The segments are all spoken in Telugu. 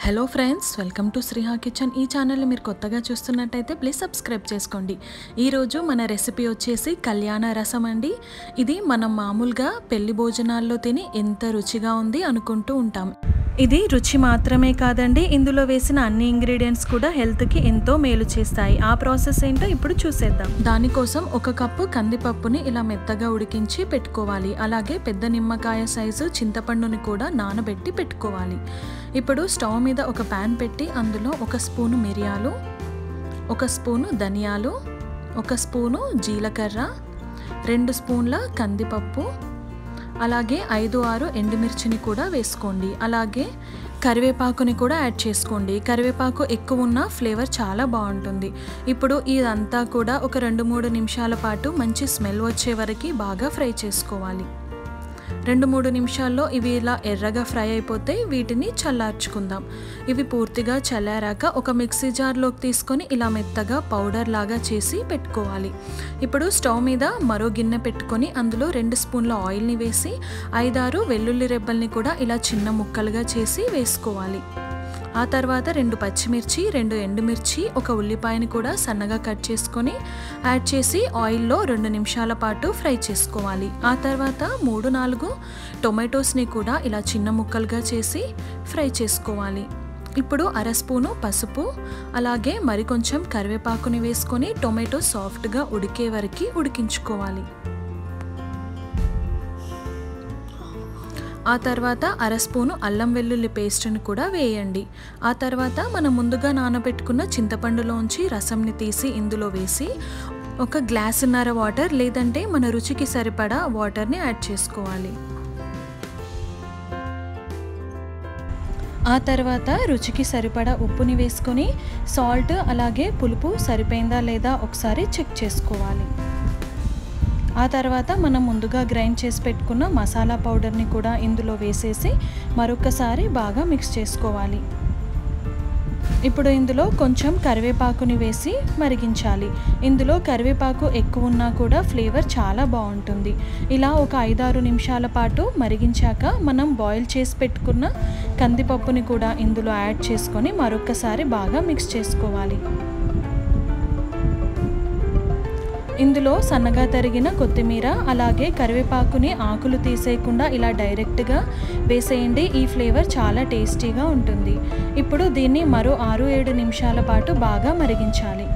hello friends welcome to Sriha kitchen ఈ ఛానల్ని మీరు కొత్తగా చూస్తున్నట్టయితే ప్లీజ్ సబ్స్క్రైబ్ చేసుకోండి ఈరోజు మన రెసిపీ వచ్చేసి కళ్యాణ రసం అండి ఇది మనం మామూలుగా పెళ్లి భోజనాల్లో తిని ఎంత రుచిగా ఉంది అనుకుంటూ ఉంటాం ఇది రుచి మాత్రమే కాదండి ఇందులో వేసిన అన్ని ఇంగ్రీడియంట్స్ కూడా హెల్త్కి ఎంతో మేలు చేస్తాయి ఆ ప్రాసెస్ ఏంటో ఇప్పుడు చూసేద్దాం దానికోసం ఒక కప్పు కందిపప్పుని ఇలా మెత్తగా ఉడికించి పెట్టుకోవాలి అలాగే పెద్ద నిమ్మకాయ సైజు చింతపండుని కూడా నానబెట్టి పెట్టుకోవాలి ఇప్పుడు స్టవ్ మీద ఒక ప్యాన్ పెట్టి అందులో ఒక స్పూను మిరియాలు ఒక స్పూను ధనియాలు ఒక స్పూను జీలకర్ర రెండు స్పూన్ల కందిపప్పు అలాగే ఐదు ఆరు ఎండుమిర్చిని కూడా వేసుకోండి అలాగే కరివేపాకుని కూడా యాడ్ చేసుకోండి కరివేపాకు ఎక్కువ ఉన్న ఫ్లేవర్ చాలా బాగుంటుంది ఇప్పుడు ఇదంతా కూడా ఒక రెండు మూడు నిమిషాల పాటు మంచి స్మెల్ వచ్చే వరకు బాగా ఫ్రై చేసుకోవాలి రెండు మూడు నిమిషాల్లో ఇవి ఇలా ఎర్రగా ఫ్రై అయిపోతే వీటిని చల్లార్చుకుందాం ఇవి పూర్తిగా చల్లారాక ఒక మిక్సీ జార్లోకి తీసుకొని ఇలా మెత్తగా పౌడర్ లాగా చేసి పెట్టుకోవాలి ఇప్పుడు స్టవ్ మీద మరో గిన్నె పెట్టుకొని అందులో రెండు స్పూన్ల ఆయిల్ని వేసి ఐదారు వెల్లుల్లి రెబ్బల్ని కూడా ఇలా చిన్న ముక్కలుగా చేసి వేసుకోవాలి ఆ తర్వాత రెండు పచ్చిమిర్చి రెండు ఎండుమిర్చి ఒక ఉల్లిపాయని కూడా సన్నగా కట్ చేసుకొని యాడ్ చేసి ఆయిల్లో రెండు నిమిషాల పాటు ఫ్రై చేసుకోవాలి ఆ తర్వాత మూడు నాలుగు టొమాటోస్ని కూడా ఇలా చిన్న ముక్కలుగా చేసి ఫ్రై చేసుకోవాలి ఇప్పుడు అర స్పూను పసుపు అలాగే మరికొంచెం కరివేపాకుని వేసుకొని టొమాటో సాఫ్ట్గా ఉడికే వరకు ఉడికించుకోవాలి ఆ తర్వాత అర స్పూను అల్లం వెల్లుల్లి పేస్ట్ని కూడా వేయండి ఆ తర్వాత మనం ముందుగా నానబెట్టుకున్న చింతపండులోంచి రసంని తీసి ఇందులో వేసి ఒక గ్లాసున్నర వాటర్ లేదంటే మన రుచికి సరిపడా వాటర్ని యాడ్ చేసుకోవాలి ఆ తర్వాత రుచికి సరిపడా ఉప్పుని వేసుకొని సాల్ట్ అలాగే పులుపు సరిపోయిందా లేదా ఒకసారి చెక్ చేసుకోవాలి ఆ తర్వాత మనం ముందుగా గ్రైండ్ చేసి పెట్టుకున్న మసాలా పౌడర్ని కూడా ఇందులో వేసేసి మరొకసారి బాగా మిక్స్ చేసుకోవాలి ఇప్పుడు ఇందులో కొంచెం కరివేపాకుని వేసి మరిగించాలి ఇందులో కరివేపాకు ఎక్కువ ఉన్నా కూడా ఫ్లేవర్ చాలా బాగుంటుంది ఇలా ఒక ఐదారు నిమిషాల పాటు మరిగించాక మనం బాయిల్ చేసి పెట్టుకున్న కందిపప్పుని కూడా ఇందులో యాడ్ చేసుకొని మరొకసారి బాగా మిక్స్ చేసుకోవాలి ఇందులో సన్నగా తరిగిన కొత్తిమీర అలాగే కరివేపాకుని ఆకులు తీసేయకుండా ఇలా డైరెక్ట్గా వేసేయండి ఈ ఫ్లేవర్ చాలా టేస్టీగా ఉంటుంది ఇప్పుడు దీన్ని మరో ఆరు ఏడు నిమిషాల పాటు బాగా మరిగించాలి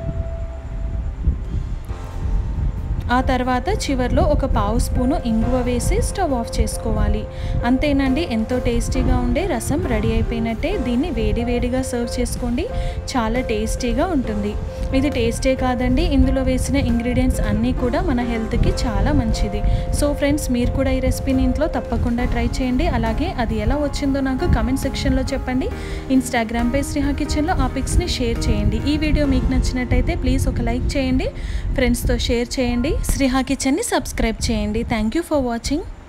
ఆ తర్వాత చివర్లో ఒక పావు స్పూను ఇంగువ వేసి స్టవ్ ఆఫ్ చేసుకోవాలి అంతేనండి ఎంతో టేస్టీగా ఉండే రసం రెడీ అయిపోయినట్టే దీన్ని వేడి వేడిగా సర్వ్ చేసుకోండి చాలా టేస్టీగా ఉంటుంది ఇది టేస్టే కాదండి ఇందులో వేసిన ఇంగ్రీడియంట్స్ అన్నీ కూడా మన హెల్త్కి చాలా మంచిది సో ఫ్రెండ్స్ మీరు కూడా ఈ రెసిపీని ఇంట్లో తప్పకుండా ట్రై చేయండి అలాగే అది ఎలా వచ్చిందో నాకు కమెంట్ సెక్షన్లో చెప్పండి ఇన్స్టాగ్రామ్ పే శ్రీహా కిచెన్లో ఆ పిక్స్ని షేర్ చేయండి ఈ వీడియో మీకు నచ్చినట్టయితే ప్లీజ్ ఒక లైక్ చేయండి ఫ్రెండ్స్తో షేర్ చేయండి శ్రీహా కిచెన్ని సబ్స్క్రైబ్ చేయండి థ్యాంక్ యూ ఫర్ వాచింగ్